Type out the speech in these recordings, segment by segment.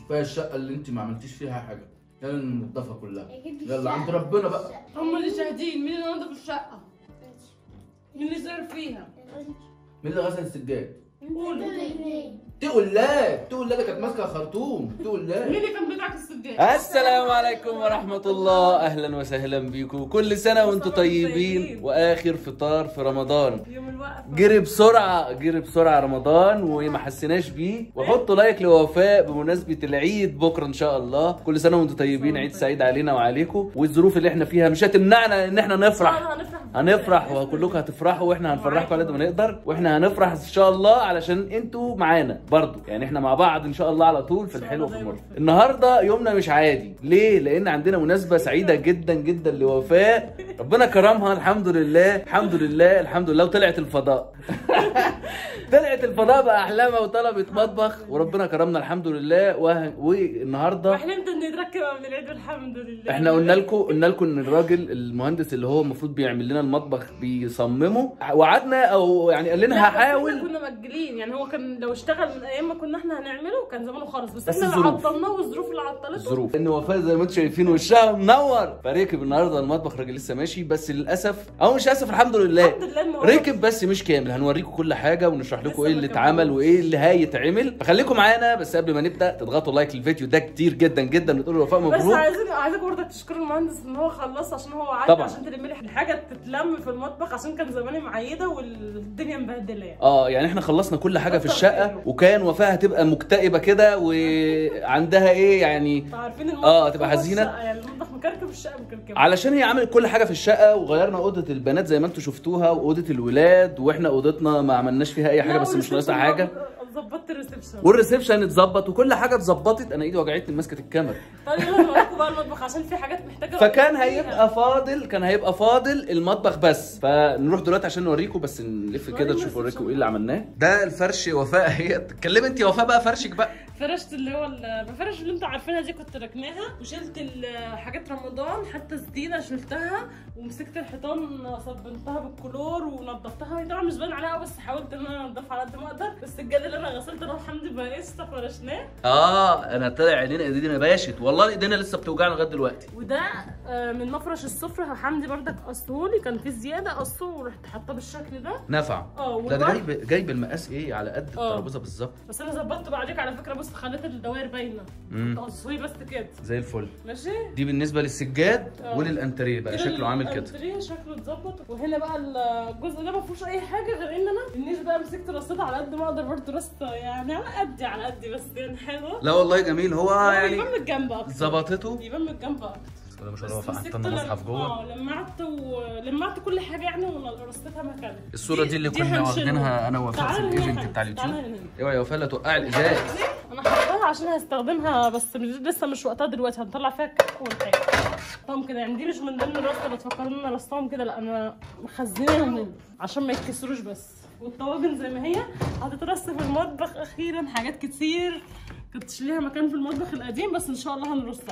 كفايه الشقه اللي انت ما عملتيش فيها حاجه يلا ننضفها كلها أجيب يلا الشقة. عند ربنا بقى هم اللي شاهدين مين اللي نضف الشقه مين اللي سهر فيها مين اللي غسل السجاد قول تقول لا تقول لا ده كانت ماسكه خرطوم تقول مين لا اللي كان بتاعك السجاد السلام عليكم ورحمة الله أهلا وسهلا بيكم كل سنة وانتم طيبين وآخر فطار في رمضان يوم الوقفه جري بسرعة جري بسرعة رمضان وما حسيناش بيه وحطوا لايك لوفاء بمناسبة العيد بكرة إن شاء الله كل سنة وانتم طيبين عيد سعيد علينا وعليكم والظروف اللي احنا فيها مش هتمنعنا إن احنا نفرح هنفرح هنفرح وكلكم هتفرحوا واحنا هنفرحكم على قد ما نقدر واحنا هنفرح ان شاء الله علشان انتوا معانا برضو يعني احنا مع بعض ان شاء الله على طول في الحلو وفي المر النهارده يومنا مش عادي ليه لان عندنا مناسبه سعيده جدا جدا لوفاء ربنا كرمها الحمد لله الحمد لله الحمد لله وطلعت الفضاء طلعت الفضاء باحلامها وطلبت مطبخ وربنا كرمنا الحمد لله وه... والنهارده وحلمت اني اتركب قبل العيد والحمد لله احنا قلنا لكم قلنا لكم ان الراجل المهندس اللي هو المفروض بيعمل لنا المطبخ بيصممه وعدنا او يعني قال لنا لا، بس احنا هحاول كنا مأجلين يعني هو كان لو اشتغل من ايام ما كنا احنا هنعمله كان زمانه خلص بس, بس احنا اللي الظروف. عطلناه والظروف اللي عطلته الظروف ان وفاء زي ما انتم شايفين وشها منور فركب النهارده المطبخ الراجل لسه ماشي بس للاسف او مش اسف الحمد لله الحمد لله الموضوع ركب بس مش كامل هنوريكم كل حاجه ونشرح لكم لسه ايه ما اللي كملوش. اتعمل وايه اللي هيتعمل فخليكم معانا بس قبل ما نبدا تضغطوا لايك للفيديو ده كتير جدا جدا وتقولوا لوفاء بس مبروك عايزين عايزك برضه تشكر المهندس ان هو خلص عشان هو عادي طبعا. عشان تلم لي الحاجه تتلم في المطبخ عشان كان زماني معيده والدنيا مبهدله يعني اه يعني احنا خلصنا كل حاجه في كتر الشقه خيره. وكان وفاء هتبقى مكتئبه كده وعندها ايه يعني انتوا عارفين المطبخ اه، تبقى هو حزينة. الشقة، يعني المطبخ مكركب الشقه مكركبه علشان هي عملت كل حاجه في الشقه وغيرنا اوضه البنات زي ما انتم شفتوها واوضه الولاد واحنا اوضتنا ما عملناش فيها اي حاجه لا، بس مش ناقصها والريسبشن حاجه برضه ظبطت الريسبشن والريسبشن اتظبط وكل حاجه اتظبطت انا ايدي وجعتني ماسكه الكاميرا طيب يلا نوريكم بقى المطبخ عشان في حاجات محتاجه فكان فيها. هيبقى فاضل كان هيبقى فاضل المطبخ بس فنروح دلوقتي عشان نوريكم بس نلف كده نشوف اوريكم ايه اللي عملناه ده الفرش وفاء هي اتكلمي انت يا وفاء بقى فرشك بقى فرشت اللي هو المفرش اللي انتوا عارفينها دي كنت راكناها وشلت ال- حاجات رمضان حتى الزينه شلتها ومسكت الحيطان صبنتها بالكلور ونضفتها هي طبعا مش باين عليها قوي بس حاولت ان انا انضفها على قد ما اقدر السجاد اللي انا غسلت انا الحمد بقى لسه فرشناه اه انا طلع عينينا ايدينا باشت والله ايدينا لسه بتوجعنا لغايه دلوقتي وده آه، من مفرش السفره حمدي بردك قصهولي كان في زياده قصه ورحت حاطاه بالشكل ده نفع اه ده ده والورق- جايب جايب المقاس ايه على قد اه. الترابيزه بالظبط بس انا ظبطته بعديك على فكره بص خليت الدوائر باينه مم. قصهولي بس كده زي الفل ماشي دي بالنسبه للسجاد اه. وللانتريه بقى كده شكله عامل كده الانتريه شكله اتظبط وهنا بقى الجزء ده ما فيهوش اي حاجه غير ان انا النيش بقى مسكت رصيت على قد ما اقدر برضه رصه يعني على قدي على قدي بس يعني حلوه لا والله جميل هو هو يعني بيبان من الجنب اكتر ظبطته بيبان من الجنب اكتر بسم الله ما شاء بس الله وفاء مسكت حطينا لم- مصحف جوه اه لمعت ولمعت كل حاجه يعني ورصيتها مكانها الصوره دي اللي كنا هنشيلها. واخدينها انا ووفاء في تعالى هنا الايفنت هنا. بتاع تعالى اليوتيوب هنا. ايوه يا وفاء لا توقعي الازاز انا حطيتها عشان هستخدمها بس مش لسه مش وقتها دلوقتي هنطلع فيها الكحك والحاجه طبعا كده يعني دي مش من ضمن الرصه اللي تفكروا ان انا رصاهم كده لا انا مخزناهم هنا عشان ما يتكسروش بس والطواجن زي ما هي هتترص في المطبخ اخيرا حاجات كتير كنتش ليها مكان في المطبخ القديم بس ان شاء الله هنرصها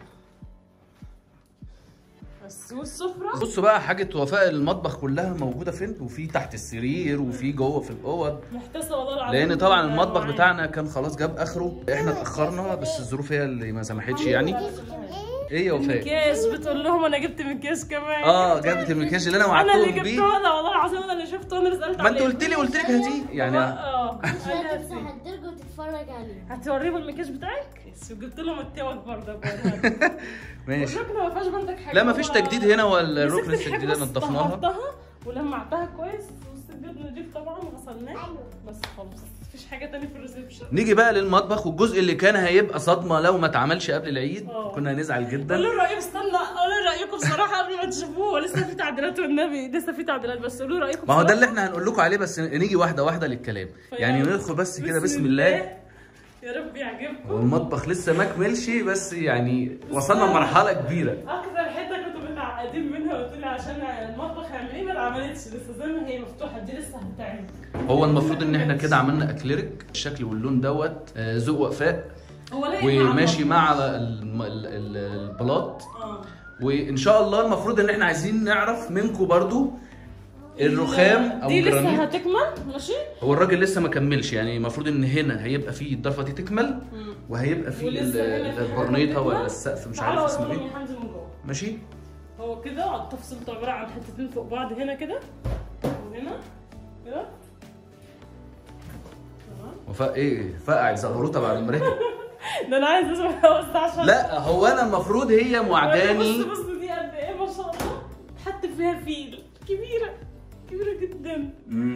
بس والسفره بصوا بقى حاجه وفاء المطبخ كلها موجوده فين وفي تحت السرير وفي جوه في الاوض محتاسه والله العظيم لان طبعا بالله المطبخ معايا. بتاعنا كان خلاص جاب اخره احنا اتاخرنا بس الظروف هي اللي ما سمحتش يعني ايه يا وفاء مكياج بتقول لهم انا جبت مكياج كمان اه جابت المكياج اللي انا انا اللي وعدتهم بيه جبته انا والله العظيم انا اللي شفته انا اللي سالت ما انت عليه. قلت لي قلت لك هاتيه يعني اه مش قال لي هتنسى هاتي. هتدرج وتتفرج عليه هتوريهم المكياج بتاعك يس وجبت لهم التوك برضه ماشي والركنه ما فيهاش برضك حاجه لا ما فيش هو- تجديد هنا ولا مسكت الركن الحاجة التجديد بس نضفناها طهرتها ولمعتها كويس والسجاد نضيف طبعا وغسلناه بس خلاص مفيش حاجه تاني في الريسبشن نيجي بقى للمطبخ والجزء اللي كان هيبقى صدمه لو ما اتعملش قبل العيد اه. كنا هنزعل جدا قولوا رايكم استنى قولوا رايكم بصراحه قبل ما تشوفوه لسه في تعديلات والنبي لسه في تعديلات بس قولوا رايكم ما هو ده بصراحة. اللي احنا هنقول لكم عليه بس نيجي واحده واحده للكلام يعني ندخل بس كده بسم الله يا رب يعجبكم والمطبخ لسه ما كملش بس يعني وصلنا لمرحله كبيره اكتر حته كنتوا متعقدين منها قلت لي عشان المطبخ يعمل ايه ما عملتش لسه زي ما هي مفتوحه دي لسه هتتعمل هو المفروض ان احنا كده عملنا اكليريك الشكل واللون دوت آه، ذوق وفاء هو لايق وماشي مع مع الم- ال- ال- البلاط اه وان شاء الله المفروض ان احنا عايزين نعرف منكم برضو الرخام او دي لسه الجرانيت هتكمل ماشي هو الراجل لسه ما كملش يعني المفروض ان هنا هيبقى فيه الضرفه دي تكمل وهيبقى فيه ولسه ال- هنا في حاجة البرنيطه تكمل. ولا السقف مش تعالوا عارف اسمه أوريهم ايه يا حمزة من جوه ماشي هو كده على التفصيل عباره عن حتتين فوق بعض هنا كده وهنا كده تمام وفاء ايه فقع زغروطه بعد ما ركب ده انا عايز اسمع بس عشان لا هو انا المفروض هي موعداني بص بص دي قد ايه ما شاء الله تحط فيها فيل كبيره كبيره جدا مم.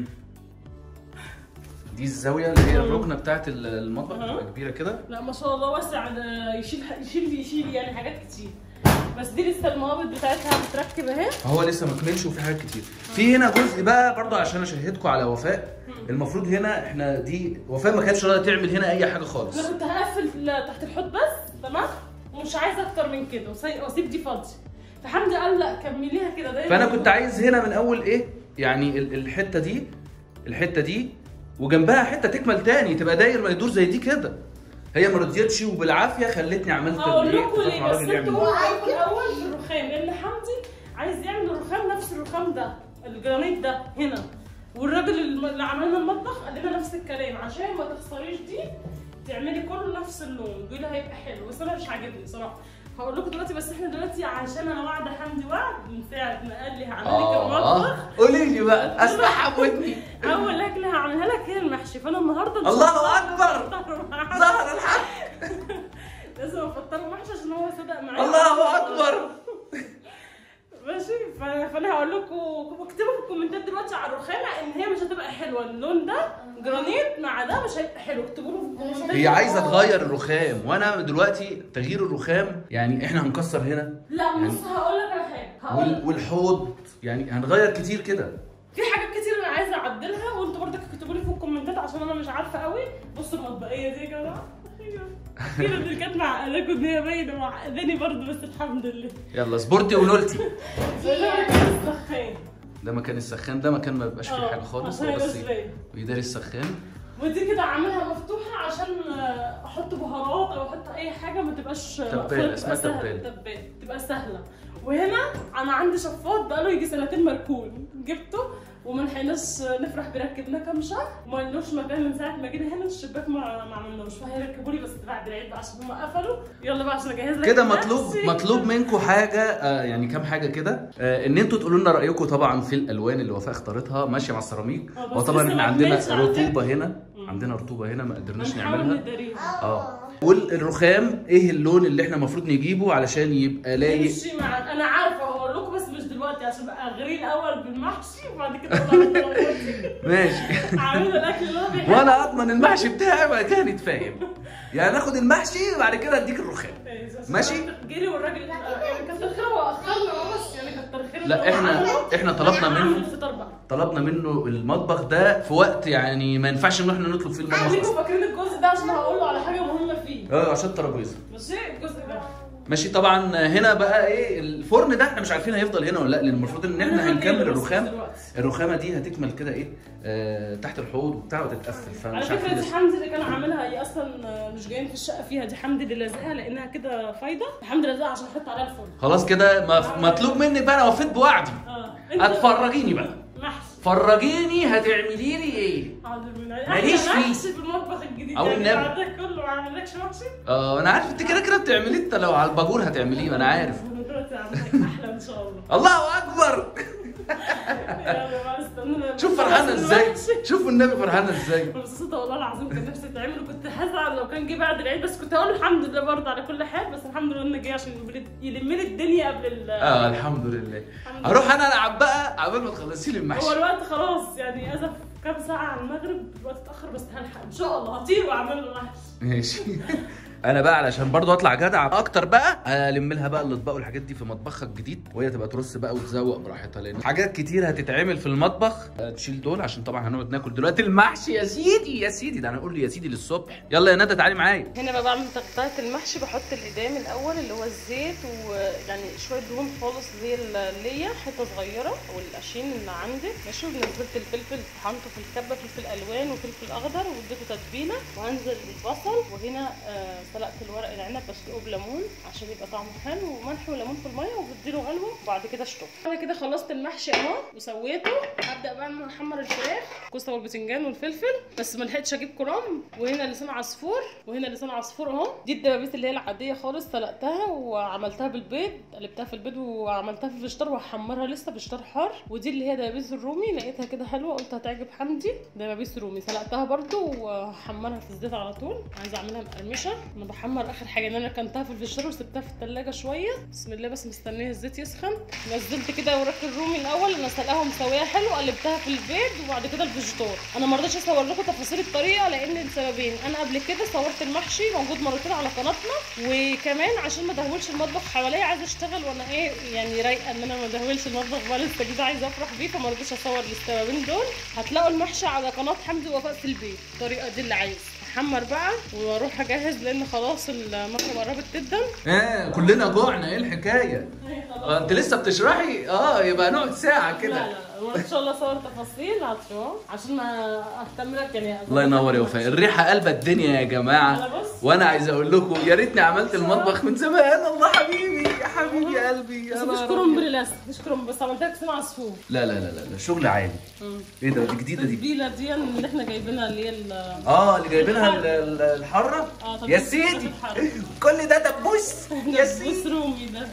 دي الزاويه اللي هي الركنه بتاعت ال- المطبخ أها. بتبقى كبيره كده لا ما شاء الله واسع ده يشيل يشيل يشيل يعني حاجات كتير بس دي لسه المقابض بتاعتها بتركب اهي هو لسه ما كملش وفي حاجات كتير في هنا جزء بقى برضه عشان اشهدكم على وفاء المفروض هنا احنا دي وفاء ما كانتش راضيه تعمل هنا اي حاجه خالص انا كنت هقفل تحت الحوض بس تمام ومش عايزه اكتر من كده وسي- واسيب دي فاضيه فحمدي قال لا كمليها كده دايما فانا كنت عايز هنا من اول ايه يعني ال- الحته دي الحته دي وجنبها حته تكمل تاني تبقى داير ما يدور زي دي كده هي ما رضيتش وبالعافيه خلتني عملت اقول الايه لكم اتفاق ليه مع بس الراجل يعمل انتوا إيه. رايكم الاول في الرخام لان حمدي عايز يعمل الرخام نفس الرخام ده الجرانيت ده هنا والراجل الم- اللي عمل لنا المطبخ قال لنا نفس الكلام عشان ما تخسريش دي تعملي كله نفس اللون بيقول هيبقى حلو بس انا مش عاجبني صراحه هقول لكم دلوقتي بس احنا دلوقتي عشان انا واعده حمدي وعد من ساعه ما قال لي هعمل لك المطبخ اه قولي لي بقى اسمعها بودني اول اكله هعملها لك هي المحشي فانا النهارده إن شاء الله اكبر أفطر معاه. ظهر الحق لازم افطره محشي عشان هو صدق معايا الله اكبر ماشي ف- فانا هقول لكم اكتبوا في الكومنتات دلوقتي على الرخامه ان هي مش هتبقى حلوه اللون ده جرانيت مع ده مش هيبقى حلو اكتبوا له في الكومنتات هي عايزه تغير الرخام وانا دلوقتي تغيير الرخام يعني احنا هنكسر هنا لا بص هقول لك على حاجه هقول وال- والحوض يعني هنغير كتير كده في حاجات كتير انا عايزه اعدلها وانتوا برضك اكتبوا لي في الكومنتات عشان انا مش عارفه قوي بصوا المطبقيه دي يا جماعه كده دي كانت معقداكوا ان هي باينه معقداني برضه بس الحمد لله يلا سبورتي ونولتي ده كان السخان ده مكان السخان ده مكان ما بيبقاش فيه اه، حاجه خالص عشان هو بس يبقاش باين. بيداري السخان ودي كده عاملها مفتوحه عشان آه، احط بهارات او احط اي حاجه ما تبقاش تبال، مقفولة، اسمها تبقى سهلة، تبال. تبال تبقى سهله وهنا انا عندي شفاط بقاله يجي سنتين مركون جبته وما لحقناش نفرح بركبناه كام شهر وما لناش مكان من ساعه ما جينا هنا الشباك ما ما عملناش فهيركبوا لي بس بعد العيد بقى عشان هم قفلوا يلا بقى عشان اجهز لك كده المحشي. مطلوب مطلوب منكم حاجه آه يعني كام حاجه كده آه ان انتوا تقولوا لنا رايكم طبعا في الالوان اللي وفاء اختارتها ماشيه مع السيراميك اه، بس وطبعا لسه احنا ما عندنا كملتش على فكرة. رطوبه هنا عندنا رطوبه هنا ما قدرناش هنحاول نعملها نداريها اه والرخام ايه اللون اللي احنا المفروض نجيبه علشان يبقى لايق نمشي مع انا عارفه هقول لكم بس مش دلوقتي عشان بقى اغريه الاول بالمحشي وبعد كده اقول على طلباتي ماشي عامل الاكل اللي هو بيحبه وانا اضمن المحشي بتاعي بقى كان يتفاهم يعني ناخد المحشي وبعد كده اديك الرخام ماشي. جري والراجل يعني كتر خيره واخرنا اه بس يعني كتر خيره لا احنا احنا طلبنا منه منه الفطار بقى طلبنا منه المطبخ ده في وقت يعني ما ينفعش ان احنا نطلب فيه المطبخ خليكم اصلا فاكرين الجزء ده عشان هقول له على حاجه مهمه فيه اه عشان الترابيزه ماشي الجزء ده ماشي طبعا هنا بقى ايه الفرن ده احنا مش عارفين هيفضل هنا ولا لا لان المفروض ان احنا أنا هنكمل هجيبه بس الرخام دلوقتي. الرخامه دي هتكمل كده ايه آه تحت الحوض وبتاع وتتقفل على فمش فكره عارفين دي لسه حمدي اللي كان عاملها هي اصلا مش جايين في الشقه فيها دي حمدي اللي لازقها لانها كده فايده حمدي لازقها عشان احط عليها الفرن خلاص كده ما- مطلوب منك بقى انا وفيت بوعدي اه هتفرجيني بقى محشي فرجيني هتعملي لي ايه حاضر من ماليش أحلى فيه. محشي في المطبخ الجديد أو يعني النبي. بعد ده كله ما عملكش محشي اه انا عارف انت كده كده بتعمليه انت لو على الباجور هتعمليه ما انا عارف أنا دلوقتي هعمل لك احلى ان شاء الله الله اكبر يلا بقى استنى شوف فرحانه ازاي شوف النبي فرحانه ازاي مبسوطة والله العظيم كان نفسي تعمل وكنت هزعل لو كان جه بعد العيد بس كنت هقول الحمد لله برضه على كل حال بس الحمد لله انه جه عشان يلم لي الدنيا قبل ال اه الحمد لله الحمد هروح انا العب بقى عبال ما تخلصي لي هو المحشي الوقت خلاص يعني ازف كام ساعة على المغرب الوقت اتأخر بس هلحق ان شاء الله هطير واعمل له محشي ماشي انا بقى علشان برضو اطلع جدع اكتر بقى الم لها بقى الاطباق والحاجات دي في مطبخها الجديد وهي تبقى ترص بقى وتزوق براحتها لان حاجات كتير هتتعمل في المطبخ آه، تشيل دول عشان طبعا هنقعد ناكل دلوقتي المحشي يا سيدي يا سيدي ده انا اقول لي يا سيدي للصبح يلا يا ندى تعالي معايا هنا بقى بعمل تغطية المحشي بحط الإدام الأول اللي هو الزيت ويعني شوية دهون خالص زي اللية حتة صغيرة والقشين اللي عندي ماشي ونزلت الفلفل طحنته في الكبة فلفل ألوان وفلفل أخضر واديته تتبيلة وهنزل بالبصل وهنا آه سلقت الورق العنب بسلقه بليمون عشان يبقى طعمه حلو وملح وليمون في الميه وبديله غلوه وبعد كده اشطفه انا كده خلصت المحشي اهو وسويته هبدا بقى ان أنا احمر الفراخ الكوسه والبتنجان والفلفل بس ما لحقتش اجيب كرنب وهنا لسان عصفور وهنا لسان عصفور اهو دي الدبابيس اللي هي العاديه خالص سلقتها وعملتها بالبيض قلبتها في البيض وعملتها في الفشار وهحمرها لسه فشار حار ودي اللي هي دبابيس الرومي لقيتها كده حلوه قلت هتعجب حمدي دبابيس رومي سلقتها برضو وهحمرها في الزيت على طول عايزه اعملها مقرمشه انا بحمر اخر حاجه ان انا كنتها في الفشار وسبتها في التلاجة شويه بسم الله بس مستنيه الزيت يسخن نزلت كده اوراق الرومي الاول انا سلقاها ومسويها حلو قلبتها في البيض وبعد كده الفيجيتار انا ما رضيتش اصور لكم تفاصيل الطريقه لان لسببين انا قبل كده صورت المحشي موجود مرتين على قناتنا وكمان عشان ما دهولش المطبخ حواليا عايزه اشتغل وانا ايه يعني رايقه ان انا ما دهولش المطبخ بقى لسه جديد عايزه افرح بيه فما رضيتش اصور للسببين دول هتلاقوا المحشي على قناه حمدي ووفاء في البيت الطريقه دي اللي عايز احمر بقى واروح اجهز لان خلاص المطبخ قربت جدا اه كلنا جوعنا ايه الحكايه آه، انت لسه بتشرحي اه يبقى نقعد ساعه لا كده لا وان شاء الله صور تفاصيل هتشوف عشان ما اهتم لك يعني الله ينور يا وفاء الريحه قلبة الدنيا يا جماعه أنا بص. وانا عايز اقول لكم يا ريتني عملت المطبخ من زمان الله حبيبي يا حبيبي قلبي بس يا مش نهار كرنب أبيض. للاسف مش كرنب بس عملت لك سمع عصفور لا لا لا لا لا شغل عالي ايه ده دي جديده دي التتبيله دي اللي احنا جايبينها اللي هي ال- اه اللي جايبينها ال- ال- الحره اه طب يا بس سيدي الحرة. كل ده دبوس يا سيدي دبوس رومي ده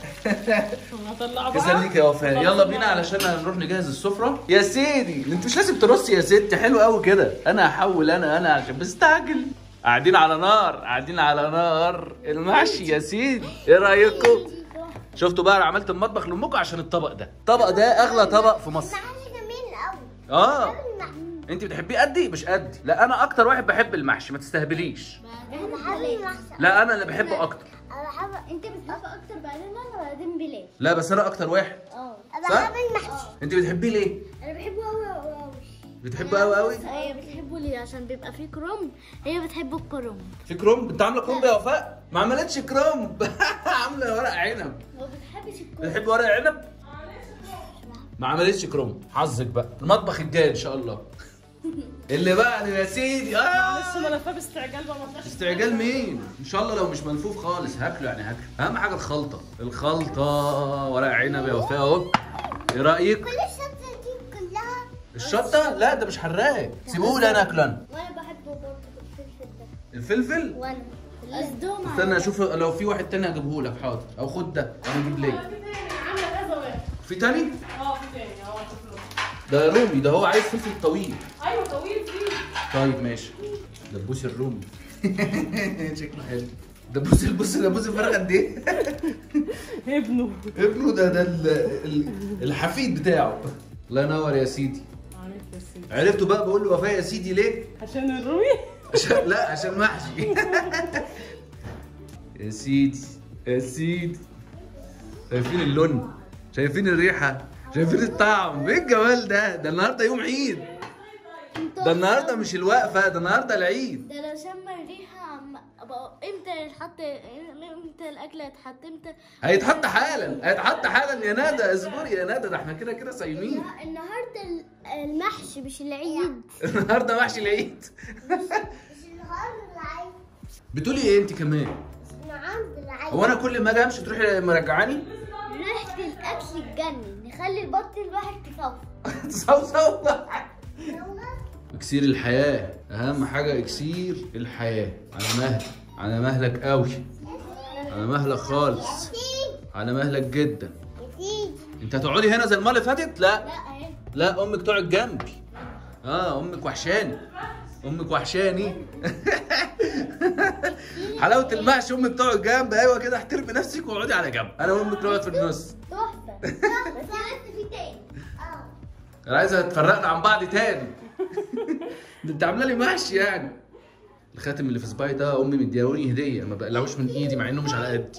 هطلعه بقى يسليك يا وفاء يلا بينا علشان نروح نجهز السفره يا سيدي انت مش لازم ترصي يا ست حلو قوي كده انا هحول انا انا عشان بستعجل قاعدين على نار قاعدين على نار المحشي يا سيدي ايه رايكم شفتوا بقى انا عملت المطبخ لامكم عشان الطبق ده الطبق ده اغلى طبق في مصر المحشي جميل قوي اه انت بتحبيه قدي مش قدي لا انا اكتر واحد بحب المحشي ما تستهبليش انا بحب المحشي لا انا اللي بحبه اكتر انا بحب انت بتحب اكتر بعدين انا وبعدين بلال لا بس انا اكتر واحد اه انا صح؟ بحب المحشي انت بتحبيه ليه انا بحبه قوي قوي قوي بتحبه قوي قوي هي بتحبه ليه عشان بيبقى فيه كرنب هي بتحب الكرنب في كرومب انت عامله كرومب يا وفاء ما عملتش كرومب عامله ورق عنب ما بتحبش الكرنب بتحب ورق عنب ما عملتش كرومب حظك بقى المطبخ الجاي ان شاء الله اللي بعده يا سيدي معلش اه انا لفاه باستعجال بقى ما طلعش استعجال مين ان شاء الله لو مش منفوخ خالص هاكله يعني هاكله اهم حاجه الخلطه الخلطه ورق عنب يا وفاء اهو ايه رايك كل الشطه دي كلها الشطه لا ده مش حراق سيبوه لي انا اكله انا وانا بحبه برضه الفلفل ده الفلفل وانا قصدهم استنى اشوف لو في واحد تاني هجيبه لك حاضر او خد ده انا اجيب ليه عامله كذا واحد في تاني اه في تاني اه شوف له. ده رومي ده هو عايز فلفل طويل ايوه طويل فيه طيب ماشي دبوس الرومي شكله حلو دبوس البص دبوس الفراخ قد ايه؟ ابنه ابنه ده ده ال- ال- الحفيد بتاعه الله ينور يا سيدي عارف يا سيدي عرفتوا بقى بقول له وفاء يا سيدي ليه؟ عشان الرومي عشان لا عشان محشي يا سيدي يا سيدي شايفين اللون شايفين الريحه شايفين الطعم ايه الجمال ده ده النهارده يوم عيد ده النهارده مش الوقفه ده النهارده العيد ده لو شم الريحه عم بقى امتى يتحط امتى الاكل هيتحط امتى هيتحط حالا هيتحط حالا يا ندى اصبري يا ندى ده احنا كده كده صايمين النهارده ال- المحشي مش العيد النهارده محشي العيد مش النهارده العيد بتقولي ايه انت كمان النهارده العيد هو انا كل ما اجي امشي تروحي مرجعاني ريحه الاكل تجنن نخلي البطن الواحد تصوص صوصو اكسير الحياه اهم حاجه اكسير الحياه على مهلك على مهلك قوي على مهلك خالص على مهلك جدا انت هتقعدي هنا زي المره اللي فاتت لا لا اهي لا امك تقعد جنبي اه امك وحشاني امك وحشاني حلاوه المحشي امك تقعد جنب ايوه كده احترمي نفسك واقعدي على جنب انا وامك نقعد في النص تحفه تحفه بس لسه في تاني اه انا عايزه تفرقنا عن بعض تاني ده انت عامله لي محشي يعني الخاتم اللي في صباعي ده امي مديهوني هديه ما بقلعوش من ايدي مع انه مش على قدي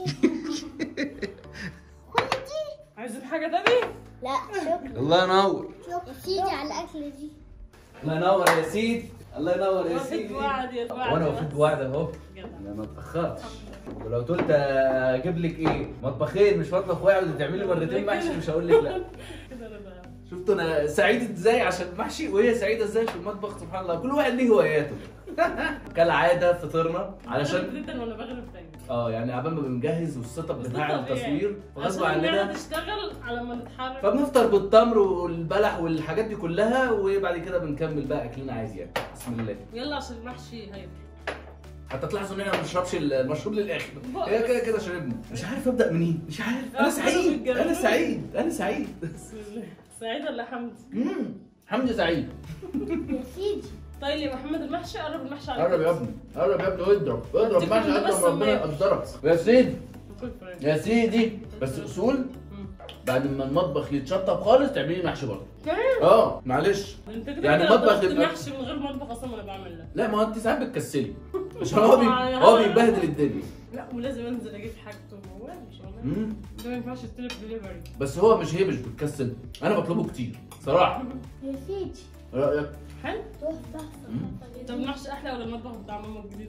عايزين حاجه تاني لا شكرا الله ينور يا سيدي على الاكله دي الله ينور يا سيدي الله ينور يا وفيت سيدي وعد يا وعد وانا وفيت وعد اهو انا ما اتاخرتش ولو قلت اجيب لك ايه مطبخين مش مطبخ واحد وتعملي مرتين محشي مش هقول لك لا كده انا بقى شفتوا انا سعيد ازاي عشان المحشي وهي سعيده ازاي في المطبخ سبحان الله كل واحد ليه هواياته كالعاده فطرنا علشان بغرف جدا وانا بغرف دايما اه يعني عبال ما بنجهز والسيت اب بس بتاع ده طبيعي. التصوير فغصب عشان عننا المعدة تشتغل على ما نتحرك فبنفطر بالتمر والبلح والحاجات دي كلها وبعد كده بنكمل بقى اكلنا عادي يعني بسم الله يلا عشان المحشي هيبقى حتى تلاحظوا ان احنا ما بنشربش المشروب للاخر بقى. هي كده كده شربنا مش عارف ابدا منين مش عارف انا آه، سعيد كله انا بيتجنن. سعيد انا سعيد بسم الله سعيد ولا حمد؟ امم حمدي سعيد يا سيدي طيب يا محمد المحشي قرب المحشي عليك قرب يا ابني قرب يا ابني واضرب اضرب أديك ماشي كل قد بس ما ربنا ما يقدرك يا سيدي كل فراخ. يا سيدي بس اصول مم. بعد ما المطبخ يتشطب خالص تعملي لي محشي برضه كمان اه معلش انت كده يعني يعني المطبخ المطبخ يبقى- محشي من غير مطبخ اصلا وانا بعمل ده لا ما هو انت ساعات بتكسلي عشان هو بي... هو بيبهدل الدنيا لا ولازم انزل اجيب حاجته هو مش هو مم. ده ما ينفعش يستلم دليفري بس هو مش هي مش بتكسل انا بطلبه كتير صراحه يا سيدي رايك حلو تحفة طب المحشي احلى ولا المطبخ بتاع ماما الجديد؟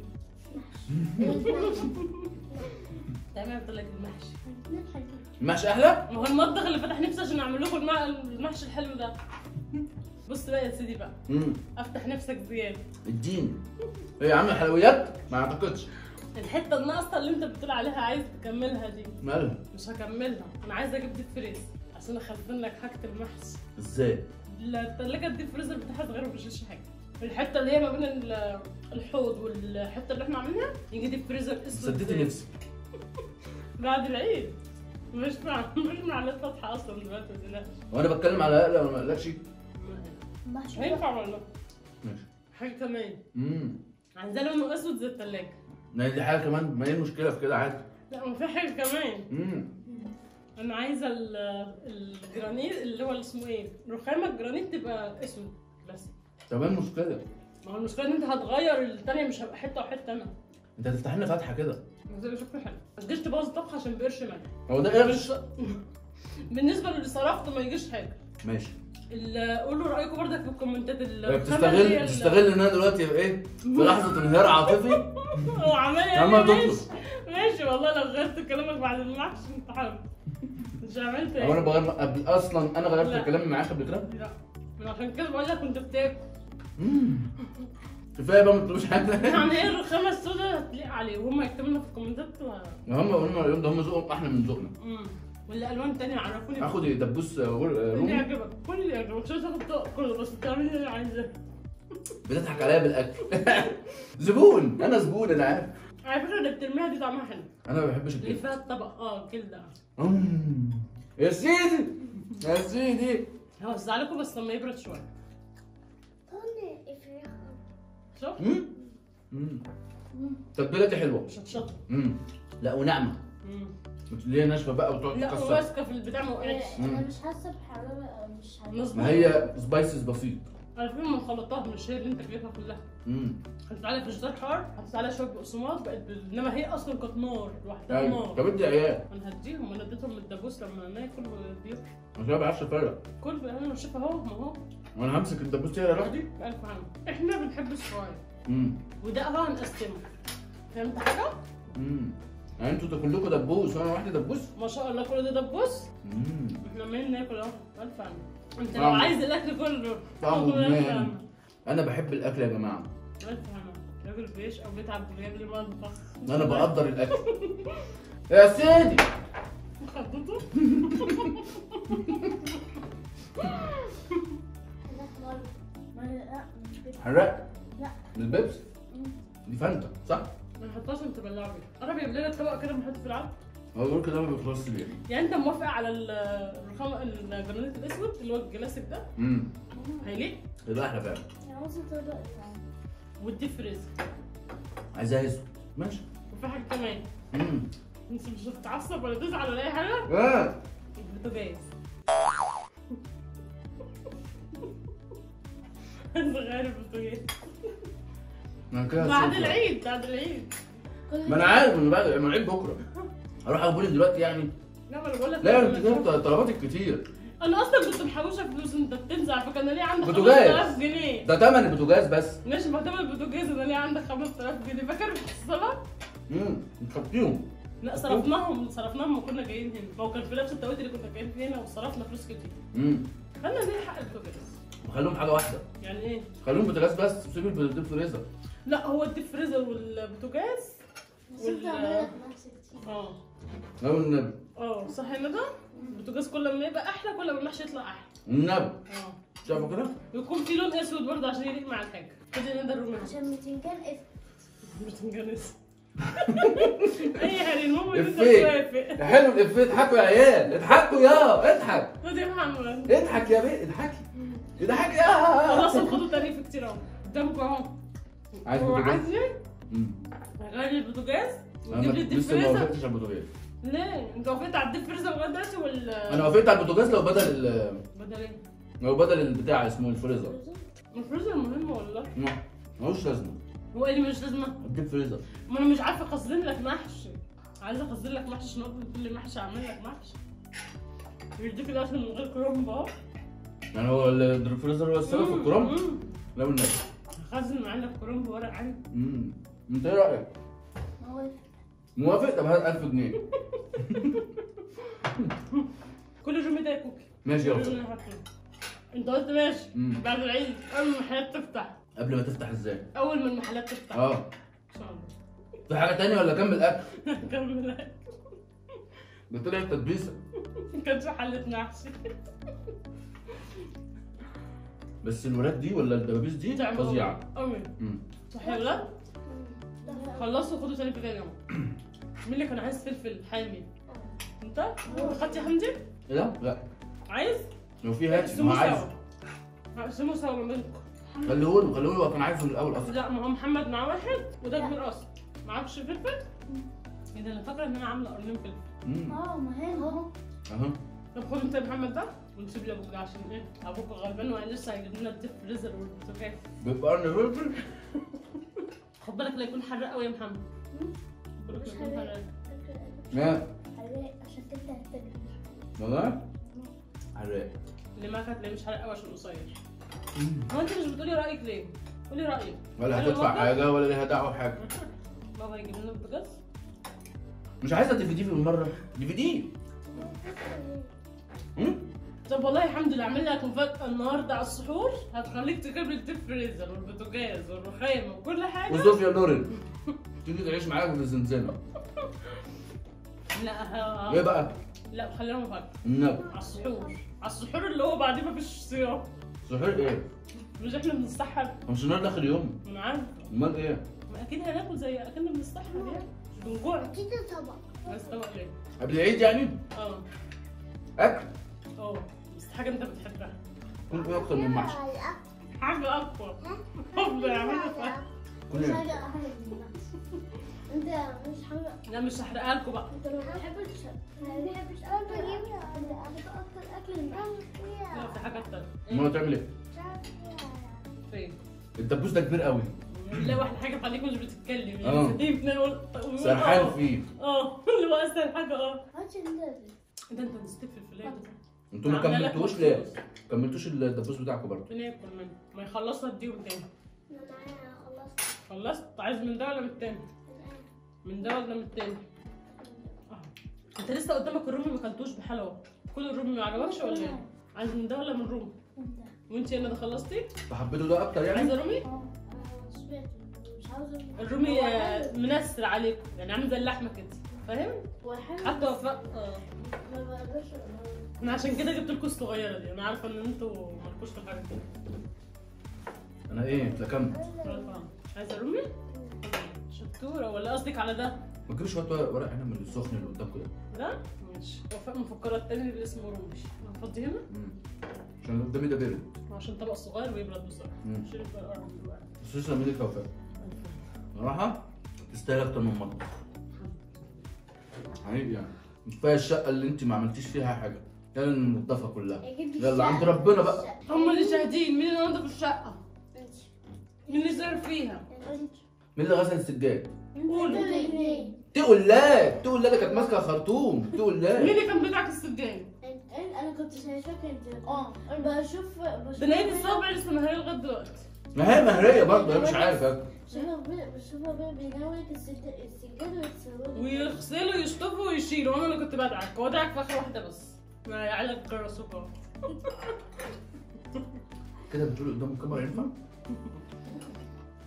تمام قلت لك المحشي المحشي احلى ما هو المطبخ اللي فتح نفسي عشان اعمل لكم الم- المحشي الحلو ده بص بقى يا سيدي بقى امم افتح نفسك زياده اديني ايه يا عم حلويات ما اعتقدش الحته الناقصه اللي انت بتقول عليها عايز تكملها دي مالها مش هكملها انا عايزه اجيب ديب فريز عشان اخزن لك حاجه المحشي ازاي الثلاجه الديب فريزر بتاعها صغيره مش حاجه الحته اللي هي ما بين ال- الحوض والحته اللي احنا عاملينها يجي ديب فريزر اسود سديتي زي- نفسي بعد العيد مش مع مش مع الناس فاتحه اصلا دلوقتي ما تقلقش وانا بتكلم على اقل ولا ما اقلقش محشي هينفع ولا لا؟ ماشي حاجه كمان امم عايزاه لونه اسود زي الثلاجه ما هي دي حاجه كمان ما هي المشكله في كده عادي لا ما في حاجه كمان امم انا عايزه ال- الجرانيت اللي هو اللي اسمه ايه رخامه الجرانيت تبقى اسود بس طب ايه المشكله ما هو المشكله ان انت هتغير الثانيه مش هبقى حته وحته انا انت هتفتح لنا فتحه كده زي ما شكله حلو ما تجيش تبوظ الطبخ عشان بقرش مال هو ده قرش بالنسبه للي صرفته ما يجيش حاجه ماشي ال- قولوا رايكم برضك في الكومنتات هي الرخامة اللي بتستغل هي ال- بتستغل ان انا دلوقتي ايه في لحظه انهيار عاطفي هو عمال يا يقول عم لي هتطلب. ماشي ماشي والله لو غيرت كلامك بعد المحشي انت حر مش عملت هو انا ايه؟ بغير قبل اصلا انا غيرت لا. كلامي معاك قبل كده لا من عشان كده بقول لك كنت بتاكل مم. كفايه بقى ما تقولوش حاجه يعني ايه الرخامه السوداء هتليق عليه وهم يكتبوا لنا في الكومنتات و... هم قلنا اليوم ده هم ذوقهم احلى من ذوقنا مم. ولا الوان تانية عرفوني اخد إيه، دبوس آه، ور- آه، اللي رومي يعجبك كل اللي يعجبك مش لازم تاخد كله بس تعملي اللي عايزاه بتضحك عليا بالاكل زبون انا زبون انا عارف على فكره اللي بترميها دي طعمها حلو انا ما بحبش اللي الجبن فيها الطبق اه كده مم. يا سيدي يا سيدي هوزع لكم بس لما يبرد شويه طني افريقيا شوف مم. مم. تتبيلتي حلوه مش هتشطب مم. لا وناعمه مم. اللي هي ناشفه بقى وتقعد لا تكسر وماسكه في البتاع ما وقعتش انا مش حاسه بحراره أو مش عارفه مظبوط ما هي سبايسز بسيط على فكره ما خلطتها مش هي اللي انت جايبها كلها امم حطيت عليها فيجيتار حار حطيت عليها شويه بقسماط بقت بال- انما هي اصلا كانت نار لوحدها ايوه نار طب ادي عيال انا هديهم انا اديتهم الدبوس لما ناكل وياكل عشان ما بعرفش افرق كل بقى انا شايفه اهو ما هو وانا همسك الدبوس دي لوحدي بألف عام احنا بنحب الصغير امم وده اهو هنقسمه فهمت حاجه؟ امم يعني انتوا كلكم دبوس وانا لوحدي دبوس ما شاء الله كل ده دبوس امم احنا عمالين ناكل اهو ألف عام انت لو طعمه- عايز الاكل كله طعمه تاكل ألف جنان. عام. انا بحب الاكل يا جماعه ألف عام راجل بيش او بيتعب بيجيب لي مطبخ انا بقدر الاكل يا سيدي خطته انا حمار ما لا مش بت- حرقت لا من البيبس دي فانتا صح؟ ما نحطهاش انت بلعب بيه قرب يا بلال الطبق كده بنحط في العلب هو بيقول كده ما بيخلصش ليه يعني انت موافق على ال- الرخام الجرانيت الاسود اللي هو الكلاسيك ده امم هيليق يبقى احلى فعلا يعني عاوزه طبق والديب فريز عايزها اسود ماشي وفي حاجه كمان امم انت مش هتتعصب ولا تزعل ولا اي حاجه اه البوتاجاز صغير البوتاجاز انا كده بعد هسيب. العيد بعد العيد كل ما انا عارف من بعد ما العيد بكره اروح اقول دلوقتي يعني لا ما انا بقول لك لا انت كده طلباتك كتير انا اصلا كنت محوشه فلوس انت بتنزع فكان ليه عندك بوتاجاز. 5000 جنيه ده تمن البوتاجاز بس ماشي ما تمن البوتاجاز انا ليه عندك 5000 جنيه فاكر في الصلاه؟ امم تحطيهم لا صرفناهم صرفناهم ما كنا جايين هنا ما هو كان في نفس التوقيت اللي كنا جايين فيه هنا وصرفنا فلوس كتير امم خلينا ليه حق البوتاجاز خليهم حاجه واحده يعني ايه؟ خليهم بوتاجاز بس وسيب الديب فريزر لا هو الديب فريزر والبوتاجاز بس انت عامل لك محشي كتير اه لو النبي اه صح يا ندى البوتاجاز كل ما يبقى احلى كل ما المحشي يطلع احلى النبي اه شايفه كده؟ يكون في لون اسود برضه عشان يليق مع الحاجه كده ندى الروماني عشان بتنجان اف بتنجان اسود اي حاجه المهم ان انت إفيه. توافق حلو الافيه اضحكوا يا عيال اضحكوا يا اضحك خد يا محمد اضحك يا بيه اضحكي اضحكي يا خلاص خدوا تاريخ كتير اهو قدامكم اهو عايز هو بوتاجاز؟ عايز ايه؟ مم. غير البوتاجاز انا وتجيب لي الديب لسه ما فريزر وافقتش على البوتاجاز ليه؟ انت وافقت على الديب فريزر لغايه دلوقتي ولا انا وافقت على البوتاجاز لو بدل ال- بدل ايه؟ لو بدل البتاع اسمه الفريزر الفريزر مهم والله ما- ملوش لازمه هو ايه اللي مش لازمه؟ الديب فريزر ما انا مش عارفه اخزن لك محشي عايزه اخزن لك محشي عشان اقول كل محشي اعمل لك محشي يديك الاكل من غير كرنب اهو يعني هو الديب فريزر هو السبب في الكرنب مم. لا والنبي هخزن معاك كرنب ورق عنب امم انت ايه رايك؟ هو موافق طب هات 1000 جنيه كل يوم ده يا كوكي ماشي كل يلا يوم هاكله. انت قلت ماشي مم. بعد العيد اول ما المحلات تفتح قبل ما تفتح ازاي؟ اول ما المحلات تفتح اه ان شاء الله في حاجه تانية ولا كمل اكل؟ كمل ده طلع تدبيسه ما كانش حلة محشي بس الولاد دي ولا الدبابيس دي تعمل فظيعه قوي مم. صح يا ولاد خلصوا خدوا تاني بجايه مين اللي كان عايز فلفل حامي انت انت خدت يا حمدي ايه ده؟ لا عايز لو في هات ما اقسموا عايز سوا اقسموا سوا ما بينكم خليه له خليه له هو كان عارفه من الاول اصلا لا ما هو محمد معاه واحد وده كبير اصلا معكش فلفل ايه ده انا فاكره ان انا عامله قرنين فلفل مم. اه ما هي اهو اها طب خد انت يا محمد ده ونسيب لابوك ده عشان ايه ابوك غلبان وقال لسه هيجيب لنا الديب فريزر والبوتاجاز بيبقى قرن فلفل خد بالك لا يكون حراق قوي يا محمد خد بالك لا مش يكون حراق. حراق يا حراق عشان تبدا تاكل والله حراق اللي معاك هتلاقيه مش حراق قوي عشان قصير هو انت مش بتقولي رايك ليه؟ قولي رايك ولا أنا هتدفع بفكر- حاجه ولا ليها دعوه بحاجه بابا يجيب لنا البوتاجاز مش عايزه دي في دي بالمره دي في دي مم؟ طب والله الحمد لله عامل لك مفاجاه النهارده على السحور هتخليك تجيب لي الديب فريزر والبوتاجاز والرخام وكل حاجه وصوفيا لورين تيجي تعيش معاك في الزنزانه لا ها... ايه بقى؟ لا خلينا مفاجاه النبي على السحور على السحور اللي هو بعدين مفيش صيام صحيح ايه؟ مش احنا بنستحر هو مش النهارده اخر يوم انا عارف امال ايه؟ ما اكيد هناكل زي اكننا بنستحر يعني مش بنجوع اكيد طبعا بس طبق ليه؟ قبل العيد يعني؟ اه اكل اه بس حاجه انت بتحبها كل ايه اكتر من محشي حاجه اقوى حب يا عم كل مش ايه؟ حاجه احلى من المحشي. انت مش حاجه لا مش هحرقها لكم بقى انت ما بتحبش ما بتحبش اكل انا اكتر اكل المحشي لا في حاجات تانية امال هتعمل ايه؟ فين؟ الدبوس ده كبير قوي لا واحد حاجه خليك مش بتتكلم اه. يعني سيب نقول سرحان فيه اه اللي هو اسهل حاجه اه هاتش النبي ده انت نسيت في الفلان انتوا ما عاملة لك كملتوش مخصوص. ليه؟ كملتوش الدبوس بتاعكم برضه بناكل منه ما يخلصها اديهم تاني انا معايا خلصت خلصت عايز من ده ولا من التاني؟ من ده ولا من التاني؟ اه انت لسه قدامك الرومي ما اكلتوش بحلاوه كل الرومي ما عجبكش ولا ايه؟ عايز من ده ولا من الرومي؟ وانت انا ده خلصتي؟ فحبيتوا ده اكتر يعني؟ عايزه رومي؟ اه انا شبعت مش عاوزه الرومي آه، منسر عليكم يعني عامل زي اللحمه كده فاهم؟ وحلو حتى وفاء اه ما بقدرش انا عشان كده جبت لكم الصغيره دي انا عارفه ان انتوا مالكوش في الحاجات دي انا ايه اتلكمت عايزه رومي؟ شطوره ولا قصدك على ده؟ ما تجيبش شويه ورق ورق عنب من السخن اللي قدامكم ده ده؟ ماشي وفاء مفكره التاني اللي اسمه رومي هنفضي هنا مم. عشان اللي قدامي ده بارد عشان طبق صغير ويبرد بسرعه مم. شيل الفرقعه من دلوقتي بس لسه مين الكوفاء صراحه تستاهل اكتر من مره حقيقي يعني كفايه الشقه اللي انت ما عملتيش فيها حاجه يلا المنظفه كلها يلا عند ربنا بقى هم اللي شاهدين مين اللي نضف الشقه؟ مين اللي زار فيها؟ مين اللي غسل السجاد قولوا تقول لا تقول لا ده كانت ماسكه خرطوم تقول مين لا اللي كان بيدعك السجان؟ انا كنت شايفاك انت اه بشوف بشوف ده نايم الصبع لسه مهريه لغايه دلوقتي ما هي مهريه برضه هي مش عارفه بشوفها بشوفها بقى بيناولك السجاد السجاد ويتسويه ويغسلوا ويشطفوا ويشيلوا وانا اللي كنت بدعك هو دعك في اخر واحده بس ما يعلق جرسوك اهو كده بتقولي قدام الكاميرا ينفع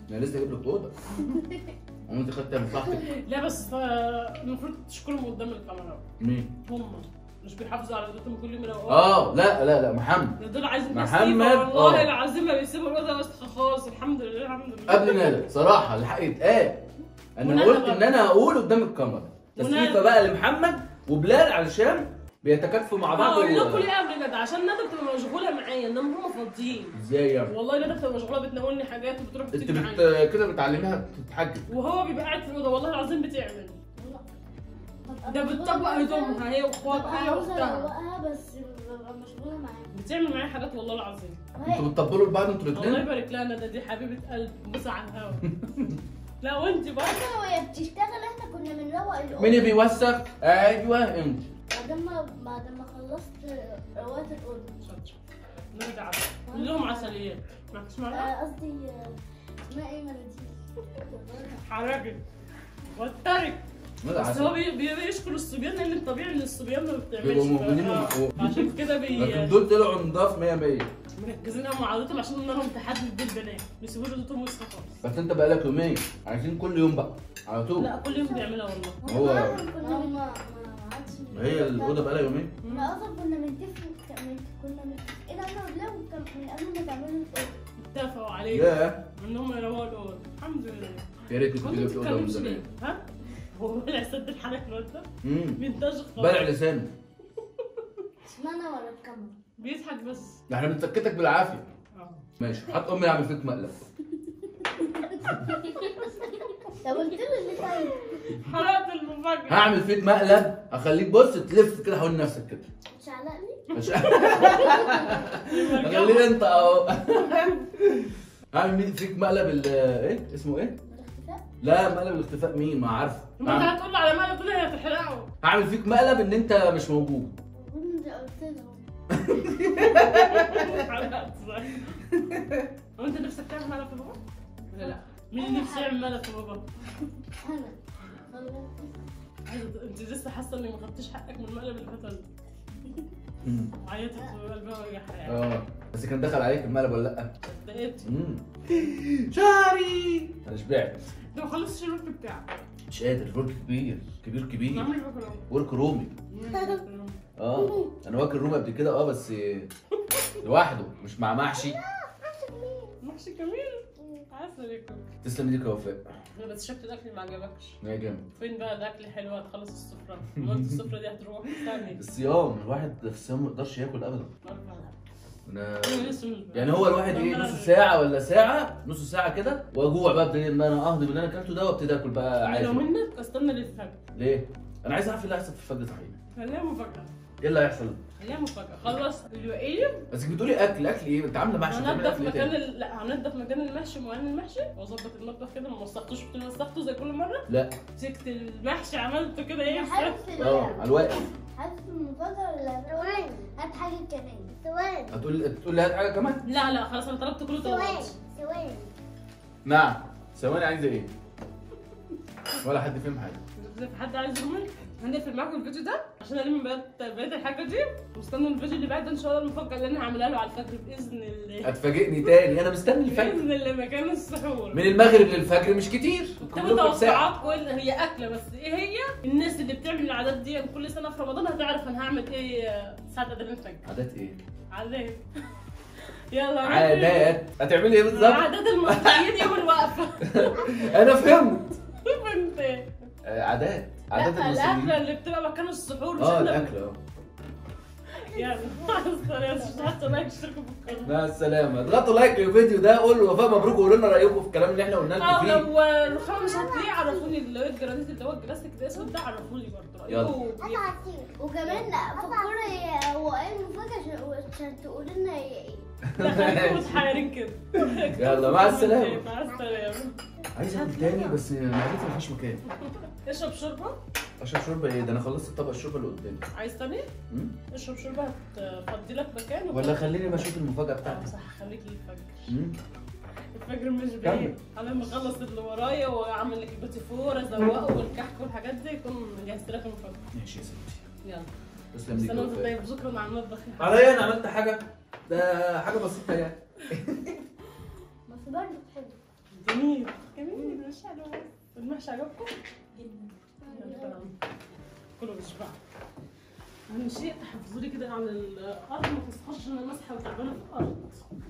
انا لسه جايب لك اوضه وانت خدت مصلحتك لا بس آه، المفروض تشكرهم قدام الكاميرا مين؟ هم مش بيحافظوا على ذاتهم كل يوم يروقوا اه لا لا لا محمد دول عايزين محمد، تسليم والله آه. العظيم ما بيسيبوا الوضع بس خلاص الحمد لله الحمد لله قبل ندى صراحه الحق يتقال انا وندى قلت برضه. ان انا هقول قدام الكاميرا تسليفه وندى. بقى لمحمد وبلال علشان بيتكاتفوا مع بعض هقول لكم و- ليه قبل كده عشان ندى بتبقى مشغوله معايا انما هم فاضيين ازاي يعني؟ والله ندى بتبقى مشغوله بتناولني حاجات وبتروح انت بتيجي معايا بت... كده بتعلميها تتحجب وهو بيبقى قاعد في الاوضه والله العظيم بتعمل ده بتطبق هدومها هي واخواتها هي عاوزة واختها اروقها بس ببقى مشغولة معاها بتعمل معايا حاجات والله العظيم انتوا بتطبلوا لبعض انتوا الله الاثنين؟ يبارك لها ندى دي حبيبه قلب بص على الهوا لا وانت برضه احنا وهي بتشتغل احنا كنا بنروق الأوضة مين اللي بيوسخ؟ ايوه انت بعد ما بعد ما خلصت روقت الأوضة شاطر نرجع كلهم عسليات ما تسمعنا آه، قصدي آه، اسمها ايه مناديل حراجل والترك ماذا بس عسل؟ هو بي- بي- بيشكر الصبيان لان الطبيعي ان الصبيان ما بتعملش بيبقوا موجودين آه. وفوق. عشان كده لكن بي دول طلعوا نضاف 100 100 مركزين قوي مع عادتهم عشان انهم تحدي البيت بنات بيسيبوا عادتهم وسخه خالص بس انت بقالك يومين عايزين كل يوم بقى على طول لا كل يوم بيعملها والله هو- كنا ما ما عادش ما هي الاوضه بقالها يومين احنا اصلا كنا بنتفق من- كنا متفقين انا وبلاو كان من قبل ما تعملوا الأوضة اتفقوا عليه ياه ان هم يروقوا الاوضه الحمد لله يا ريت كنت كنتوا جبت اوضه من بتتكلموش ليه؟ زمان ها؟ هو بلع سد الحنك الواد ده امم بينتج خالص بلع لسانه اسمعنا ورا الكاميرا بيضحك بس ده احنا بنسكتك بالعافيه اه ماشي حط امي اعمل فيك مقلب طب قلت له اللي طيب حرقت المفاجاه هعمل فيك مقلب اخليك بص تلف كده حوالين نفسك كده مش علقني مش خلينا انت اهو هعمل فيك مقلب ال ايه اسمه ايه؟ الاختفاء لا مقلب الاختفاء مين ما عارفه ما انت هعمل- هتقول له على مالك تقول لي هتحرقه هعمل فيك مقلب ان انت مش موجود انت قلت له حرقت صح هو انت نفسك تعمل ملف في بابا؟ ولا لا؟ مين اللي نفسه يعمل ملف في بابا؟ انا خلاص عايزة- انت لسه حاسه اني ما خدتش حقك من المقلب اللي فات ده. مم. وعيطت وقلبها وجعها يعني اه بس كان دخل عليك المقلب ولا لا؟ اتضايقت مم. شعري انا شبعت انت ما خلصتش الورك بتاعك مش قادر الورك كبير كبير كبير نعمل بكره ورك رومي اه انا واكل رومي قبل كده اه بس لوحده مش مع محشي محشي جميل عارفه ليكم تسلم ايديك يا وفاء بس شكل الاكل ما عجبكش يا جامد فين بقى الاكل حلو هتخلص السفره ما انت السفره دي هتروح ثاني الصيام الواحد في الصيام ما يقدرش ياكل ابدا انا يعني هو الواحد ايه نص ساعة ولا ساعة نص ساعة كده واجوع بقى ابتدي ان انا اهضم اللي انا اكلته ده وابتدي اكل بقى لو عادي منك استنى للفجر ليه؟ انا عايز اعرف ايه اللي هيحصل في الفجر صحيح خليها مفاجاه ايه اللي هيحصل؟ خليها مفاجاه خلص الوقيه بس بتقولي اكل اكل ايه؟ انت عامله محشي بتعمل هنضف اكل ايه مكان تاني؟ ال... لا هنضف مكان المحشي معين المحشي واظبط المطبخ كده ما وسختوش كنت وسخته زي كل مره لا مسكت المحشي عملته كده ايه حاسس اه على الواقع حاسس المفاجأة ولا ثواني هات حاجة كمان ثواني هتقول هتقول لي هات حاجة كمان؟ لا لا خلاص انا طلبت كله ثواني طلبات ثواني نعم ثواني عايزة ايه؟ ولا حد فيهم حاجة اذا في حد عايز يرمي هنقفل معاكم الفيديو ده عشان الم بقيت بقيت الحاجه دي واستنوا الفيديو اللي بعد ده ان شاء الله المفاجاه اللي انا هعملها له على الفجر باذن الله هتفاجئني تاني انا مستني الفجر باذن الله مكان السحور من المغرب للفجر مش كتير كم كلهم كام ساعة توقعات كل هي اكله بس ايه هي الناس اللي بتعمل العادات دي كل سنه في رمضان هتعرف انا هعمل ايه ساعه اذان الفجر عادات ايه؟ عادات يلا عادات هتعملي ايه بالظبط؟ عادات المصريين يوم الوقفه انا فهمت انت آه، عادات عادات لا الاكله المصريين اللي بتبقى مكان السحور مش اه احنا الاكل اه يعني مش حاطه لايك اشتركوا في القناه مع السلامة اضغطوا لايك للفيديو ده قولوا وفاء مبروك وقولوا لنا رأيكم في الكلام اللي احنا قلنا اه لكم فيه لو الرخام مش هتلاقيه عرفوني اللي هو الجرانيت اللي هو الجلاستيك ده اسود ده عرفوني برضه يلا. رأيكم وكمان فكروا هي- هو ايه المفاجأة عشان- عشان تقول لنا هي ايه لا خليكم متحيرين كده يلا مع السلامة مع السلامه عايز اكل تاني بس معدتي مفيش مكان اشرب شوربه اشرب شوربة ايه ده انا خلصت الطبق الشوربة اللي قدامي عايز تاني مم؟ اشرب شوربه هتفضي لك مكان ولا خليني بشوف المفاجأة اه بتاعتي صح خليك للفجر مم؟ الفجر مش كمل. بعيد انا لما اخلص اللي ورايا واعمل لك الباتي فور ازوقه والكحك والحاجات دي يكون جهزت لك المفاجاه ماشي يا ستي يلا تسلم بس ليك انا يا وفاء. طيب شكرا على المطبخ يا عليا انا عملت حاجة ده حاجة بسيطة يعني بس برضه حلو جميل جميل مش حلو المحشي عجبكم؟ جدا كله بيشبع اهم شيء تحفظوا لي كده على الارض ما تصحاش ان انا ماسحه وتعبانه في الارض